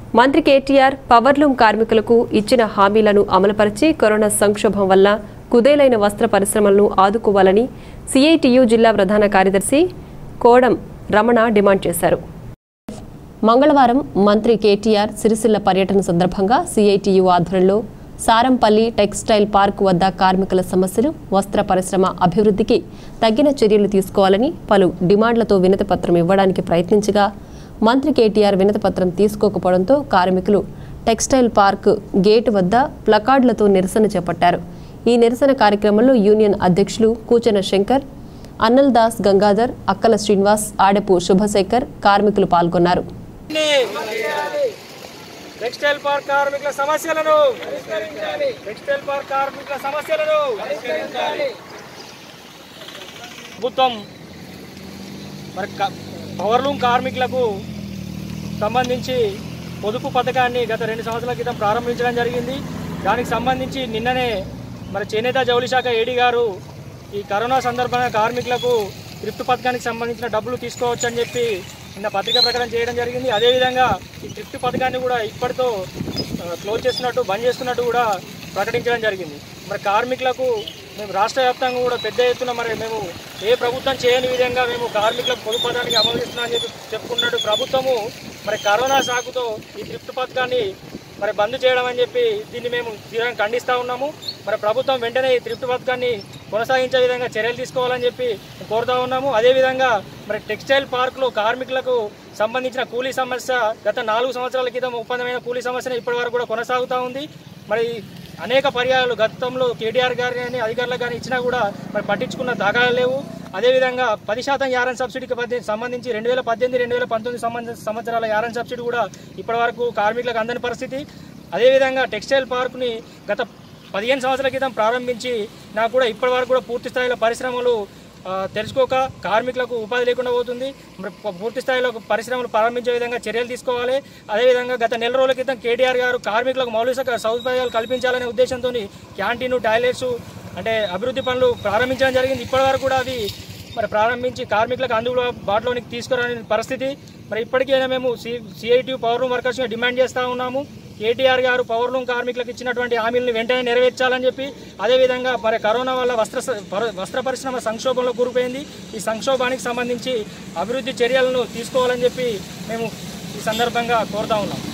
మంత్రి కేటీఆర్ పవర్లూమ్ కార్మికులకు ఇచ్చిన హామీలను అమలుపరిచి కరోనా సంక్షోభం వల్ల కుదేలైన వస్త్ర పరిశ్రమలను ఆదుకోవాలని సిఐటియు జిల్లా ప్రధాన కార్యదర్శి కోడం రమణ డిమాండ్ చేశారు మంగళవారం మంత్రి కేటీఆర్ సిరిసిల్ల పర్యటన సందర్భంగా సిఐటియు ఆధ్వర్యంలో సారంపల్లి టెక్స్టైల్ పార్క్ వద్ద కార్మికుల సమస్యలు వస్త్ర పరిశ్రమ అభివృద్ధికి తగిన చర్యలు తీసుకోవాలని పలు డిమాండ్లతో వినతిపత్రం ఇవ్వడానికి ప్రయత్నించగా మంత్రి కేటీఆర్ వినతిపత్రం తీసుకోకపోవడంతో కార్మికులు టెక్స్టైల్ పార్క్ గేటు వద్ద ప్లకార్డులతో నిరసన చేపట్టారు ఈ నిరసన కార్యక్రమంలో యూనియన్ అధ్యక్షులు కూచన శంకర్ అన్నల్ దాస్ గంగాధర్ అక్కల శ్రీనివాస్ ఆడపు శుభశేఖర్ కార్మికులు పాల్గొన్నారు టెక్స్టైల్ పార్క్ కార్మికుల సమస్యలను టెక్స్టైల్ పార్క్ కార్మికుల సమస్యలను ప్రభుత్వం మరి క- పవర్లూమ్ కార్మికులకు సంబంధించి పొదుపు పథకాన్ని గత రెండు సంవత్సరాల క్రితం ప్రారంభించడం జరిగింది దానికి సంబంధించి నిన్ననే మరి చేనేత జౌళి శాఖ ఏడీ గారు ఈ కరోనా సందర్భంగా కార్మికులకు త్రిప్ట్ పథకానికి సంబంధించిన డబ్బులు తీసుకోవచ్చు అని చెప్పి నిన్న పత్రిక ప్రకటన చేయడం జరిగింది అదేవిధంగా ఈ త్రిప్ట్ పథకాన్ని కూడా ఇప్పటితో ఆ, క్లోజ్ చేస్తున్నట్టు బంద్ చేస్తున్నట్టు కూడా ప్రకటించడం జరిగింది మరి కార్మికులకు మేము రాష్ట్ర వ్యాప్తంగా కూడా పెద్ద ఎత్తున మరి మేము ఏ ప్రభుత్వం చేయని విధంగా మేము కార్మికులకు పొదుపు పథకానికి అమలు చేస్తున్నామని చెప్పి చెప్పుకున్నట్టు ప్రభుత్వము మరి కరోనా సాకుతో ఈ త్రిప్ట్ పథకాన్ని మరి బంద్ చేయడం అని చెప్పి దీన్ని మేము తీవ్రంగా ఖండిస్తూ ఉన్నాము మరి ప్రభుత్వం వెంటనే ఈ త్రిప్ట్ పథకాన్ని కొనసాగించే విధంగా చర్యలు తీసుకోవాలని చెప్పి కోరుతా ఉన్నాము అదేవిధంగా మరి టెక్స్టైల్ పార్కులో కార్మికులకు సంబంధించిన కూలీ సమస్య గత నాలుగు సంవత్సరాల క్రితం ఒప్పందమైన కూలీ సమస్యను ఇప్పటి వరకు కూడా కొనసాగుతూ ఉంది మరి అనేక పర్యాయాలు గతంలో కేటీఆర్ గారు కానీ అధికారులకు కానీ ఇచ్చినా కూడా మరి పట్టించుకున్న దాఖలాలు లేవు అదేవిధంగా పది శాతం యారన్ సబ్సిడీకి పద్దె- సంబంధించి రెండు వేల పద్దెనిమిది రెండు వేల పంతొమ్మిది సంబంధ సంవత్సరాల యారన్ సబ్సిడీ కూడా ఇప్పటి వరకు కార్మికులకు అందని పరిస్థితి అదేవిధంగా టెక్స్టైల్ పార్కుని గత పదిహేను సంవత్సరాల క్రితం ప్రారంభించి నాకు కూడా ఇప్పటి వరకు కూడా పూర్తి స్థాయిలో పరిశ్రమలు ఆ, తెరుచుకోక కార్మికులకు ఉపాధి లేకుండా పోతుంది మరి ప- పూర్తి స్థాయిలో పరిశ్రమలు ప్రారంభించే విధంగా చర్యలు తీసుకోవాలి అదేవిధంగా గత నెల రోజుల క్రితం కేటీఆర్ గారు కార్మికులకు మౌలిక సౌకర్యాలు కల్పించాలనే ఉద్దేశంతో క్యాంటీన్ టాయిలెట్స్ అంటే అభివృద్ధి పనులు ప్రారంభించడం జరిగింది ఇప్పటి వరకు కూడా అవి మరి ప్రారంభించి కార్మికులకు అందుబాటులోనికి తీసుకురాని పరిస్థితి మరి ఇప్పటికైనా మేము సి సిఐటి పవర్ రూమ్ వర్కర్స్గా డిమాండ్ చేస్తూ ఉన్నాము కేటీఆర్ గారు పవర్ లూమ్ కార్మికులకు ఇచ్చినటువంటి హామీలను వెంటనే నెరవేర్చాలని చెప్పి అదేవిధంగా మరి కరోనా వల్ల వస్త్ర స- పర- వస్త్ర పరిశ్రమ సంక్షోభంలో కూరుకుపోయింది ఈ సంక్షోభానికి సంబంధించి అభివృద్ధి చర్యలను తీసుకోవాలని చెప్పి మేము ఈ సందర్భంగా కోరుతా ఉన్నాం